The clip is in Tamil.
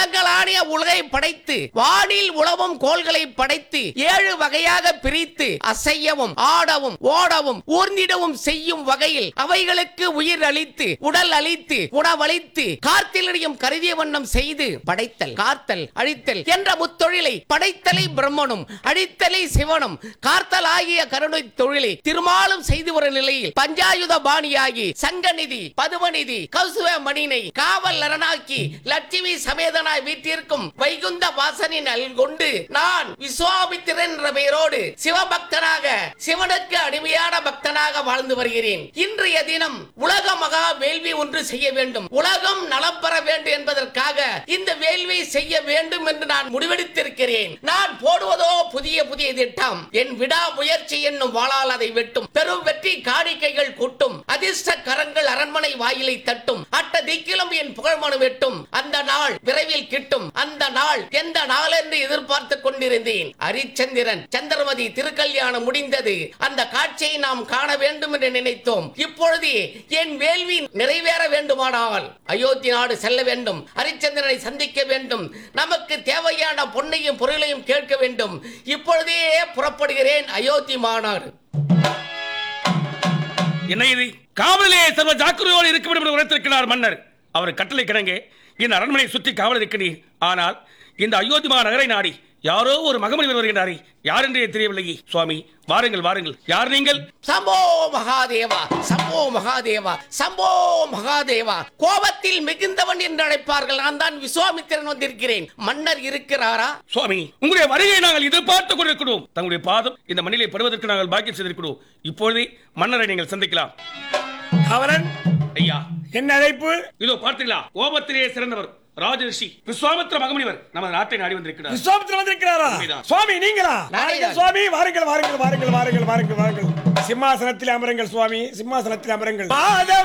நிலங்களானிய உலகை படைத்து வானில் உழவும் கோள்களை படைத்து ஏழு வகையாக பிரித்து அசையவும் ஆடவும் ஓடவும் ஊர்ந்திடவும் செய்யும் வகையில் அவைகளுக்கு உயிர் அளித்து உடல் அளித்து உணவளித்து கார்த்திலடியும் கருதிய வண்ணம் செய்து படைத்தல் காத்தல் அழித்தல் என்ற முத்தொழிலை படைத்தலை பிரம்மனும் அழித்தலை சிவனும் காத்தல் ஆகிய கருணை தொழிலை திருமாலும் செய்து வரும் நிலையில் பஞ்சாயுத பாணியாகி சங்கநிதி பதுமநிதி கௌசுவ மணினை காவல் அரணாக்கி லட்சுமி சமேதனாய் வீட்டிற்கும் வைகுந்த வாசனின் அருள் கொண்டு நான் விஸ்வாமித்திரன் என்ற பெயரோடு சிவபக்தனாக சிவனுக்கு அடிமையான பக்தனாக வாழ்ந்து வருகிறேன் இன்றைய தினம் உலக மகா வேள்வி ஒன்று செய்ய வேண்டும் உலகம் நலம் பெற வேண்டும் என்பதற்காக இந்த வேள்வி செய்ய வேண்டும் என்று நான் முடிவெடுத்திருக்கிறேன் நான் போடுவதோ புதிய புதிய திட்டம் என் விடா முயற்சி என்னும் வாழால் அதை வெட்டும் பெரும் வெற்றி காணிக்கைகள் கூட்டும் அதிர்ஷ்ட கரங்கள் அரண்மனை வாயிலை தட்டும் அட்ட திக்கிலும் என் புகழ்மனு வெட்டும் அந்த நாள் விரைவில் கிட்டும் அந்த நாள் எந்த நாள் என்று எதிர்பார்த்து கொண்டிருந்தேன் ஹரிச்சந்திரன் சந்திரமதி திருக்கல்யாணம் முடிந்தது அந்த காட்சியை நாம் காண வேண்டும் என்று நினைத்தோம் இப்பொழுது என் வேள்வி நிறைவேற வேண்டுமானால் அயோத்தி நாடு செல்ல வேண்டும் ஹரிச்சந்திரனை சந்திக்க வேண்டும் நமக்கு தேவையான பொன்னையும் பொருளையும் கேட்க வேண்டும் இப்பொழுதே புறப்படுகிறேன் அயோத்தி மாநாடு என்ன இது காவலிலே சர்வ ஜாக்கிரதையோடு இருக்க வேண்டும் என்று உரைத்திருக்கிறார் மன்னர் அவர் கட்டளை கிடங்க இந்த அரண்மனை சுற்றி காவல் இருக்கிறீர் ஆனால் இந்த அயோத்திமா நகரை நாடி யாரோ ஒரு மகமணி வருகின்றாரே யார் என்றே தெரியவில்லையே சுவாமி வாருங்கள் வாருங்கள் யார் நீங்கள் சம்போ மகாதேவா சம்போ மகாதேவா சம்போ மகாதேவா கோபத்தில் மிகுந்தவன் என்று அழைப்பார்கள் நான் தான் விஸ்வாமித்திரன் வந்திருக்கிறேன் மன்னர் இருக்கிறாரா சுவாமி உங்களுடைய வருகையை நாங்கள் எதிர்பார்த்துக் கொண்டிருக்கிறோம் தங்களுடைய பாதம் இந்த மண்ணிலே படுவதற்கு நாங்கள் பாக்கியம் செய்திருக்கிறோம் இப்பொழுதே மன்னரை நீங்கள் சந்திக்கலாம் அவரன் ஐயா என்ன அழைப்பு இதோ பார்த்தீங்களா கோபத்திலே சிறந்தவர் ராஜரிஷி விஸ்வாமித்திர மகமுனிவர் நமது நாட்டை நாடி வந்திருக்கிறார் விஸ்வாமித்திரன் வந்திருக்கிறாரா உண்மைதான். சுவாமி நீங்களா நானே வாருங்கள் தான். சுவாமி வாருங்கள் வாருங்கள் வாருங்கள் வாருங்கள் வாருங்கள் வாருங்கள் சிம்மாசனத்தில் அமருங்கள் சுவாமி சிம்மாசனத்தில் அமருங்கள்